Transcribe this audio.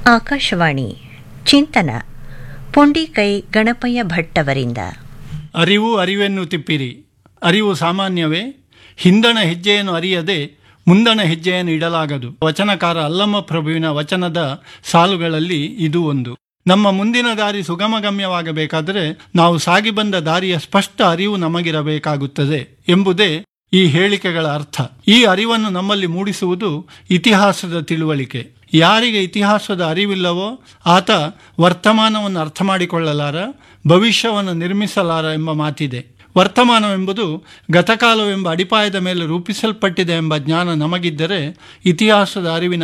ಆಕಾಶವಾಣಿ ಚಿಂತನ ಪುಂಡಿಕೈ ಗಣಪಯ್ಯ ಭಟ್ಟವರಿಂದ ಅರಿವು ಅರಿವೆನ್ನು ತಿಪ್ಪಿರಿ ಅರಿವು ಸಾಮಾನ್ಯವೇ ಹಿಂದಣ ಹೆಜ್ಜೆಯನ್ನು ಅರಿಯದೆ ಮುಂದಣ ಹೆಜ್ಜೆಯನ್ನು ಇಡಲಾಗದು ವಚನಕಾರ ಅಲ್ಲಮ್ಮ ಪ್ರಭುವಿನ ವಚನದ ಸಾಲುಗಳಲ್ಲಿ ಇದು ಒಂದು ನಮ್ಮ ಮುಂದಿನ ದಾರಿ ಸುಗಮಗಮ್ಯವಾಗಬೇಕಾದರೆ ನಾವು ಸಾಗಿ ಬಂದ ದಾರಿಯ ಸ್ಪಷ್ಟ ಅರಿವು ನಮಗಿರಬೇಕಾಗುತ್ತದೆ ಎಂಬುದೇ ಈ ಹೇಳಿಕೆಗಳ ಅರ್ಥ ಈ ಅರಿವನ್ನು ನಮ್ಮಲ್ಲಿ ಮೂಡಿಸುವುದು ಇತಿಹಾಸದ ತಿಳುವಳಿಕೆ ಯಾರಿಗೆ ಇತಿಹಾಸದ ಅರಿವಿಲ್ಲವೋ ಆತ ವರ್ತಮಾನವನ್ನು ಅರ್ಥ ಮಾಡಿಕೊಳ್ಳಲಾರ ಭವಿಷ್ಯವನ್ನು ನಿರ್ಮಿಸಲಾರ ಎಂಬ ಮಾತಿದೆ ವರ್ತಮಾನವೆಂಬುದು ಗತಕಾಲವೆಂಬ ಅಡಿಪಾಯದ ಮೇಲೆ ರೂಪಿಸಲ್ಪಟ್ಟಿದೆ ಎಂಬ ಜ್ಞಾನ ನಮಗಿದ್ದರೆ ಇತಿಹಾಸದ ಅರಿವಿನ